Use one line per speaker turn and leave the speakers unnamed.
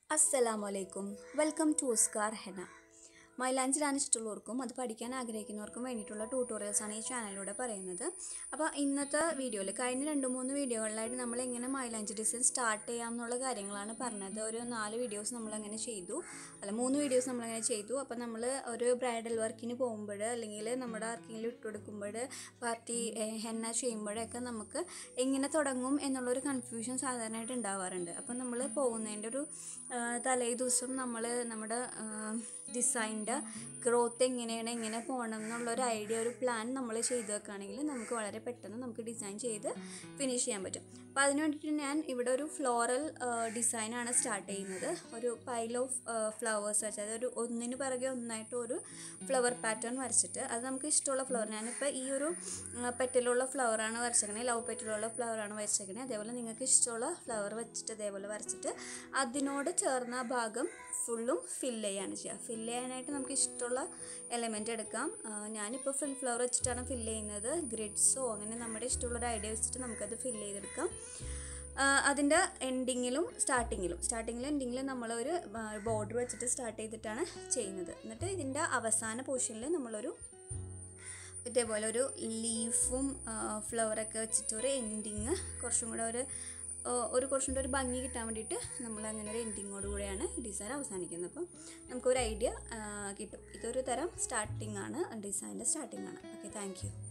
അസ്സലാമു അലൈക്കും welcome to ഉസ്കാർ ഹെന മൈലാഞ്ചിലാണ് ഇഷ്ടമുള്ളവർക്കും അത് പഠിക്കാൻ ആഗ്രഹിക്കുന്നവർക്കും വേണ്ടിയിട്ടുള്ള ട്യൂട്ടോറിയൽസാണ് ഈ ചാനലിലൂടെ പറയുന്നത് അപ്പോൾ ഇന്നത്തെ വീഡിയോയിൽ കഴിഞ്ഞ രണ്ട് മൂന്ന് വീഡിയോകളിലായിട്ട് നമ്മൾ എങ്ങനെ മൈലാഞ്ചി ഡിസൈൻ സ്റ്റാർട്ട് ചെയ്യാം എന്നുള്ള കാര്യങ്ങളാണ് പറഞ്ഞത് ഒരു നാല് വീഡിയോസ് നമ്മളങ്ങനെ ചെയ്തു അല്ല മൂന്ന് വീഡിയോസ് നമ്മളങ്ങനെ ചെയ്തു അപ്പോൾ നമ്മൾ ഒരു ബ്രൈഡൽ വർക്കിന് പോകുമ്പോൾ അല്ലെങ്കിൽ നമ്മുടെ ആർക്കെങ്കിലും ഇട്ട് കൊടുക്കുമ്പോൾ പാർട്ടി ഹെന്ന ചെയ്യുമ്പോഴൊക്കെ നമുക്ക് എങ്ങനെ തുടങ്ങും എന്നുള്ളൊരു കൺഫ്യൂഷൻ സാധാരണയായിട്ട് ഉണ്ടാവാറുണ്ട് അപ്പം നമ്മൾ പോകുന്നതിൻ്റെ ഒരു ആ, തലേ ദിവസം നമ്മൾ നമ്മുടെ ഡിസൈൻ്റെ ഗ്രോത്ത് എങ്ങനെയാണ് എങ്ങനെ പോകണം എന്നുള്ളൊരു ഐഡിയ ഒരു പ്ലാൻ നമ്മൾ ചെയ്ത് വെക്കുകയാണെങ്കിൽ നമുക്ക് വളരെ പെട്ടെന്ന് നമുക്ക് ഡിസൈൻ ചെയ്ത് ഫിനിഷ് ചെയ്യാൻ പറ്റും അപ്പോൾ അതിന് വേണ്ടിയിട്ട് ഞാൻ ഇവിടെ ഒരു ഫ്ലോറൽ ഡിസൈനാണ് സ്റ്റാർട്ട് ചെയ്യുന്നത് ഒരു പൈൽ ഓഫ് ഫ്ലവേഴ്സ് വെച്ച് അതായത് ഒരു ഒന്നിന് പിറകെ ഒന്നായിട്ട് ഒരു ഫ്ലവർ പാറ്റേൺ വരച്ചിട്ട് അത് നമുക്ക് ഇഷ്ടമുള്ള ഫ്ലവർ ഞാനിപ്പോൾ ഈ ഒരു പെറ്റലുള്ള ഫ്ലവറാണ് വരച്ചേക്കണേ ലവ് പെറ്റലുള്ള ഫ്ലവറാണ് വരച്ചേക്കണേ അതേപോലെ നിങ്ങൾക്ക് ഇഷ്ടമുള്ള ഫ്ലവർ വെച്ചിട്ട് അതേപോലെ വരച്ചിട്ട് അതിനോട് ചേർന്ന ആ ഭാഗം ഫുള്ളും ഫില്ല് ചെയ്യാണ് ചെയ്യുക ഫില്ല് ചെയ്യാനായിട്ട് നമുക്ക് ഇഷ്ടമുള്ള എലമെൻ്റ് എടുക്കാം ആ, ഞാനിപ്പോൾ ഫിൽ ഫ്ലവർ വെച്ചിട്ടാണ് ഫില്ല് ചെയ്യുന്നത് ഗ്രിഡ്സോ അങ്ങനെ നമ്മുടെ ഇഷ്ടമുള്ളൊരു ഐഡിയ വെച്ചിട്ട് നമുക്കത് ഫില്ല് ചെയ്തെടുക്കാം അതിൻ്റെ എൻഡിങ്ങിലും സ്റ്റാർട്ടിങ്ങിലും സ്റ്റാർട്ടിങ്ങിലും എൻഡിങ്ങിലും നമ്മളൊരു ബോർഡർ വെച്ചിട്ട് സ്റ്റാർട്ട് ചെയ്തിട്ടാണ് ചെയ്യുന്നത് എന്നിട്ട് ഇതിൻ്റെ അവസാന പോർഷനിൽ നമ്മളൊരു ഇതേപോലെ ഒരു ലീഫും ഫ്ലവറൊക്കെ വെച്ചിട്ട് ഒരു എൻഡിങ് കുറച്ചും കൂടെ ഒരു ആ, ഒരു കുറച്ചും കൂടെ ഒരു ഭംഗി കിട്ടാൻ വേണ്ടിയിട്ട് നമ്മൾ അങ്ങനെ ഒരു എൻഡിങ്ങോട് കൂടെയാണ് ഡിസൈൻ അവസാനിക്കുന്നത് അപ്പം നമുക്കൊരു ഐഡിയ കിട്ടും ഇതൊരു തരം സ്റ്റാർട്ടിംഗ് ആണ് ഡിസൈൻ്റെ സ്റ്റാർട്ടിംഗ് ആണ് ഓക്കെ താങ്ക് യു